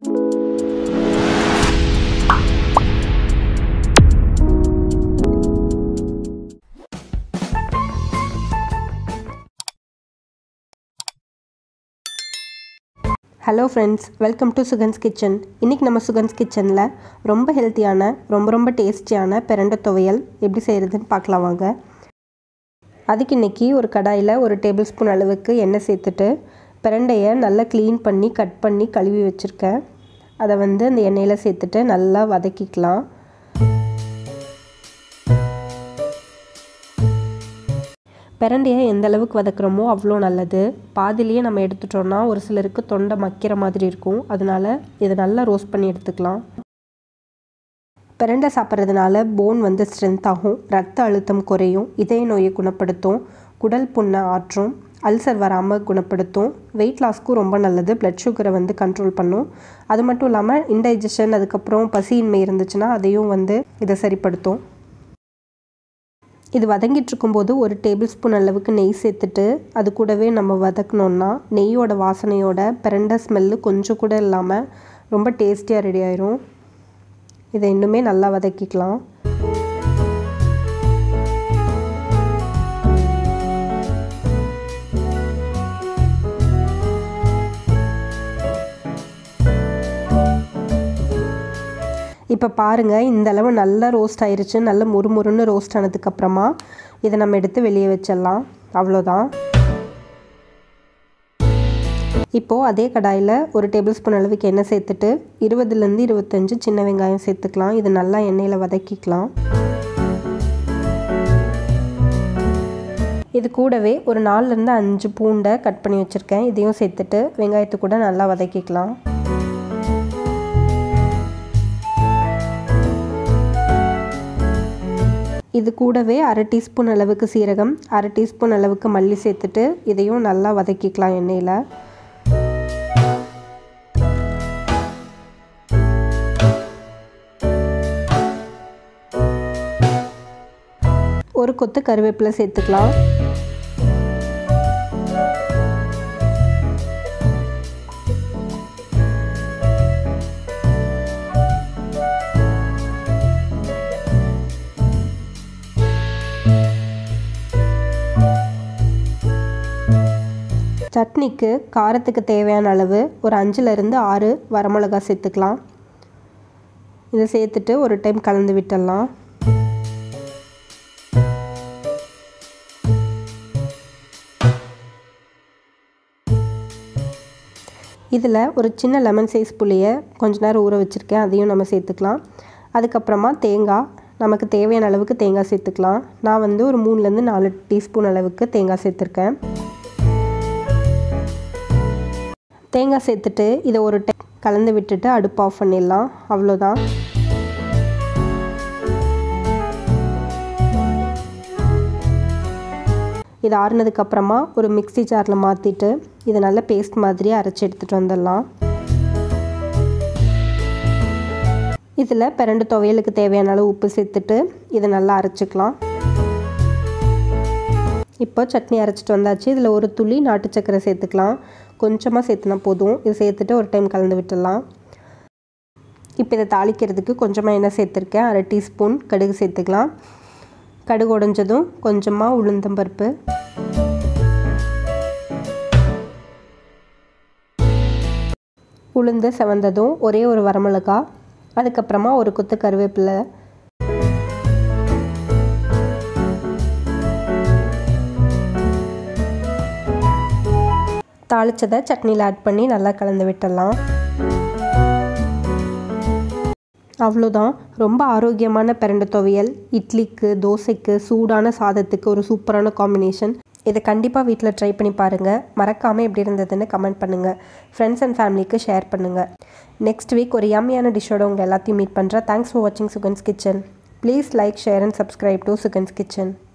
hello friends welcome to Sugan's kitchen இன்றைக்கி நம்ம சுகன்ஸ் கிச்சனில் ரொம்ப ஹெல்த்தியான ரொம்ப ரொம்ப டேஸ்டியான பிரண்டை துவையல் எப்படி செய்கிறதுன்னு பார்க்கலாம் வாங்க அதுக்கு இன்றைக்கி ஒரு கடாயில் ஒரு டேபிள் ஸ்பூன் அளவுக்கு எண்ணெய் சேர்த்துட்டு பிரண்டையை நல்லா க்ளீன் பண்ணி கட் பண்ணி கழுவி வச்சுருக்கேன் அதை வந்து அந்த எண்ணெயில் சேர்த்துட்டு நல்லா வதக்கிக்கலாம் பிரண்டையை எந்த அளவுக்கு வதக்குறோமோ அவ்வளோ நல்லது பாதிலேயே நம்ம எடுத்துட்டோம்னா ஒரு சிலருக்கு தொண்டை மக்கிற மாதிரி இருக்கும் அதனால இதை நல்லா ரோஸ்ட் பண்ணி எடுத்துக்கலாம் பிரண்டை சாப்பிட்றதுனால போன் வந்து ஸ்ட்ரென்த் ஆகும் ரத்த அழுத்தம் குறையும் இதய நோயை குணப்படுத்தும் குடல் புண்ணை ஆற்றும் அல்சர் வராமல் குணப்படுத்தும் வெயிட் லாஸ்க்கும் ரொம்ப நல்லது பிளட் சுகரை வந்து கண்ட்ரோல் பண்ணும் அது மட்டும் இல்லாமல் இன்டைஜஷன் அதுக்கப்புறம் பசியின்மை இருந்துச்சுன்னா அதையும் வந்து இதை சரிப்படுத்தும் இது வதங்கிட்டு இருக்கும்போது ஒரு டேபிள் ஸ்பூன் அளவுக்கு நெய் சேர்த்துட்டு அது கூடவே நம்ம வதக்கினோன்னா நெய்யோட வாசனையோட பிரண்டை ஸ்மெல்லு கொஞ்சம் கூட இல்லாமல் ரொம்ப டேஸ்டியாக ரெடி ஆயிரும் இதை இன்னுமே நல்லா வதக்கிக்கலாம் இப்போ பாருங்கள் இந்த அளவு நல்லா ரோஸ்ட் ஆயிருச்சு நல்ல முறுமுறுன்னு ரோஸ்ட் ஆனதுக்கப்புறமா இதை நம்ம எடுத்து வெளியே வச்சிடலாம் அவ்வளோதான் இப்போது அதே கடாயில் ஒரு டேபிள் ஸ்பூன் அளவுக்கு எண்ணெய் சேர்த்துட்டு இருபதுலேருந்து இருபத்தஞ்சு சின்ன வெங்காயம் சேர்த்துக்கலாம் இது நல்லா எண்ணெயில் வதக்கிக்கலாம் இது கூடவே ஒரு நாலுலேருந்து அஞ்சு பூண்டை கட் பண்ணி வச்சுருக்கேன் இதையும் சேர்த்துட்டு வெங்காயத்தை கூட நல்லா வதக்கிக்கலாம் இது கூடவே அரை டீஸ்பூன் அளவுக்கு சீரகம் அரை டீஸ்பூன் அளவுக்கு மல்லி சேர்த்துட்டு இதையும் நல்லா வதக்கிக்கலாம் எண்ணெயில் ஒரு கொத்து கருவேப்பிலை சேர்த்துக்கலாம் சட்னிக்கு காரத்துக்கு தேவையான அளவு ஒரு அஞ்சுலேருந்து ஆறு வரமிளகா சேர்த்துக்கலாம் இதை சேர்த்துட்டு ஒரு டைம் கலந்து விட்டுடலாம் இதில் ஒரு சின்ன லெமன் சைஸ் புளியை கொஞ்ச நேரம் ஊற வச்சுருக்கேன் அதையும் நம்ம சேர்த்துக்கலாம் அதுக்கப்புறமா தேங்காய் நமக்கு தேவையான அளவுக்கு தேங்காய் சேர்த்துக்கலாம் நான் வந்து ஒரு மூணுலேருந்து நாலு டீஸ்பூன் அளவுக்கு தேங்காய் சேர்த்துருக்கேன் தேங்காய் சேர்த்துட்டு இதை ஒரு டை கலந்து விட்டுட்டு அடுப்பு ஆஃப் பண்ணிடலாம் அவ்வளோதான் இது ஆறுனதுக்கப்புறமா ஒரு மிக்சி ஜாரில் மாற்றிட்டு இதை நல்ல பேஸ்ட் மாதிரி அரைச்சி எடுத்துகிட்டு வந்துடலாம் இதில் பிரண்டு துவையலுக்கு தேவையான அளவு உப்பு சேர்த்துட்டு இதை நல்லா அரைச்சிக்கலாம் இப்போ சட்னி அரைச்சிட்டு வந்தாச்சு இதில் ஒரு துளி நாட்டு சக்கரை சேர்த்துக்கலாம் கொஞ்சமாக சேர்த்துனா போதும் இது சேர்த்துட்டு ஒரு டைம் கலந்து விட்டுடலாம் இப்போ இதை தாளிக்கிறதுக்கு கொஞ்சமாக எண்ணெய் சேர்த்துருக்கேன் அரை டீஸ்பூன் கடுகு சேர்த்துக்கலாம் கடுகு உடஞ்சதும் கொஞ்சமாக உளுந்தம்பருப்பு உளுந்து செவந்ததும் ஒரே ஒரு வரமிளகா அதுக்கப்புறமா ஒரு கொத்து கருவேப்பிலை தாளித்ததை சட்னியில் ஆட் பண்ணி நல்லா கலந்து விட்டுடலாம் அவ்வளோதான் ரொம்ப ஆரோக்கியமான பிரண்டை துவையல் இட்லிக்கு தோசைக்கு சூடான சாதத்துக்கு ஒரு சூப்பரான காம்பினேஷன் இதை கண்டிப்பாக வீட்டில் ட்ரை பண்ணி பாருங்கள் மறக்காமல் எப்படி இருந்ததுன்னு கமெண்ட் பண்ணுங்கள் ஃப்ரெண்ட்ஸ் அண்ட் ஃபேமிலிக்கு ஷேர் பண்ணுங்கள் நெக்ஸ்ட் வீக் ஒரு யம்மியான டிஷ்ஷோட உங்கள் எல்லாத்தையும் மீட் பண்ணுறேன் தேங்க்ஸ் ஃபார் வாட்சிங் Sugan's kitchen please like share and subscribe to Sugan's kitchen